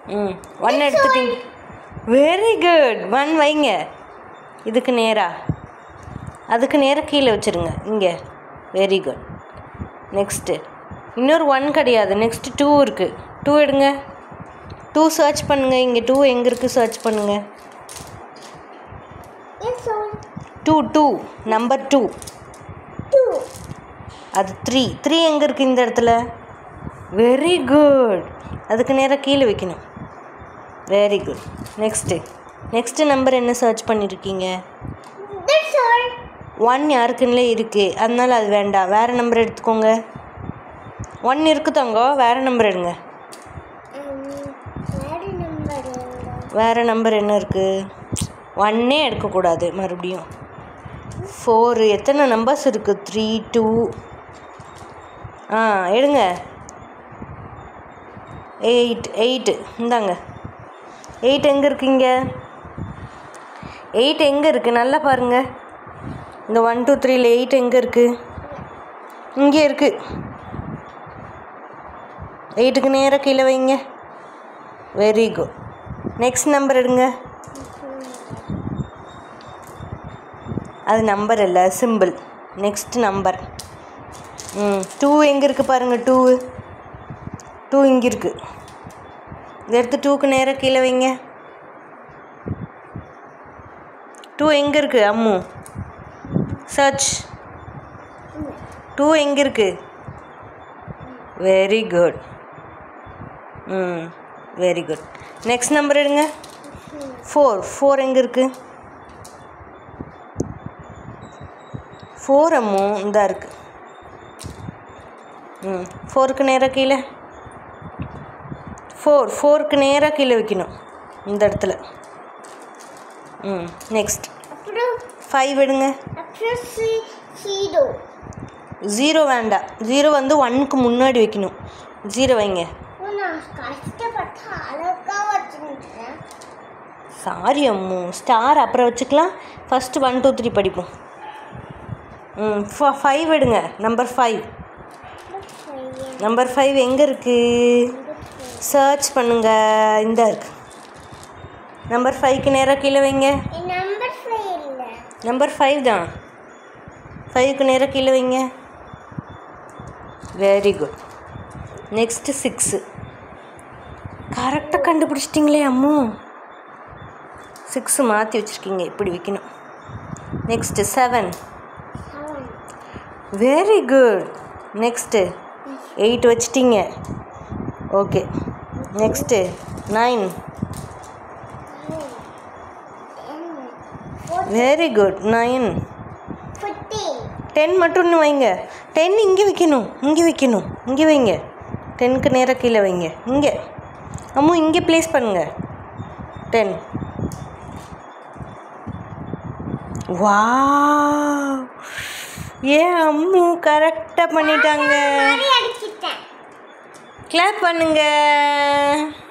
ம் ஒன் எடுத்துட்டீங்க very good one வைங்க இதுக்கு நேராக அதுக்கு நேராக கீழே வச்சுருங்க இங்கே வெரி குட் நெக்ஸ்ட்டு இன்னொரு ஒன் கிடையாது நெக்ஸ்ட்டு டூ இருக்குது டூ எடுங்க டூ சர்ச் பண்ணுங்கள் இங்கே டூ எங்கே இருக்குது சர்ச் பண்ணுங்கள் It's on two two number two two. அது த்ரீ த்ரீ எங்கே இருக்குது இந்த இடத்துல வெரி குட் அதுக்கு நேராக கீழே வைக்கணும் very good next next number என்ன சர்ச் பண்ணியிருக்கீங்க That's all. ஒன் யாருக்குன்னே இருக்குது அதனால அது வேண்டாம் வேறு நம்பர் எடுத்துக்கோங்க ஒன் இருக்குது தங்கோ வேறு நம்பர் எடுங்க Um, வேறு நம்பர் வேறு நம்பர் என்ன இருக்குது ஒன்னே எடுக்கக்கூடாது மறுபடியும் ஃபோரு எத்தனை நம்பர்ஸ் இருக்குது த்ரீ டூ ஆ எடுங்க எயிட் எயிட்டு இந்தாங்க எயிட் எங்கே இருக்கீங்க எயிட் எங்கே இருக்குது நல்லா பாருங்கள் இந்த ஒன் டூ த்ரீல எயிட் எங்கே இருக்குது இங்கே இருக்குது எயிட்டுக்கு நேராக கீழே வைங்க வெரி குட் நெக்ஸ்ட் நம்பர் எடுங்க அது நம்பர் இல்லை சிம்பிள் நெக்ஸ்ட் நம்பர் ம் டூ எங்கே இருக்குது பாருங்கள் டூ டூ இங்கே இருக்குது இதை எடுத்து டூக்கு நேராக கீழே வைங்க டூ எங்கே இருக்குது அம்மு சர்ச் டூ எங்கே இருக்குது வெரி குட் ம் வெரி குட் நெக்ஸ்ட் நம்பர் எடுங்க ஃபோர் ஃபோர் எங்கே இருக்குது ஃபோர் அம்மு இந்தா இருக்கு ம் ஃபோருக்கு நேராக கீழே ஃபோர் ஃபோருக்கு நேராக கீழே வைக்கணும் இந்த இடத்துல ம் நெக்ஸ்ட் அப்புறம் ஃபைவ் எடுங்க அப்புறம் சி ஜீரோ ஜீரோ வேண்டாம் ஜீரோ வந்து ஒன்னுக்கு முன்னாடி வைக்கணும் ஜீரோ வைங்க நான் கஷ்டப்பட்டு அழகா வச்சுருக்கேன் சாரி அம்மு ஸ்டார் அப்புறம் வச்சுக்கலாம் ஃபஸ்ட்டு ஒன் டூ த்ரீ படிப்போம் ம் ஃபைவ் எடுங்க நம்பர் ஃபைவ் நம்பர் ஃபைவ் எங்கே இருக்குது சர்ச் பண்ணுங்க இந்த இருக்கு நம்பர் ஃபைவ்க்கு நேராக கீழே வைங்க நம்பர் ஃபைவ் இல்லை நம்பர் ஃபைவ் தான் ஃபைவ்க்கு நேராக கீழே வைங்க வெரி குட் நெக்ஸ்ட்டு சிக்ஸு கரெக்டாக கண்டுபிடிச்சிட்டிங்களே அம்மு சிக்ஸு மாற்றி வச்சுருக்கீங்க இப்படி வைக்கணும் next seven seven very good next eight வச்சிட்டிங்க okay next nine very good nine fifteen ten மட்டும் இன்னும் வைங்க டென் இங்கே வைக்கணும் இங்கே வைக்கணும் இங்கே வைங்க டென்க்கு நேராக கீழே வைங்க இங்கே அம்மு இங்கே ப்ளேஸ் பண்ணுங்க டென் வா ஏன் அம்மு கரெக்டாக பண்ணிட்டாங்க மாதிரி அடிச்சிட்டேன் கிளாப் பண்ணுங்க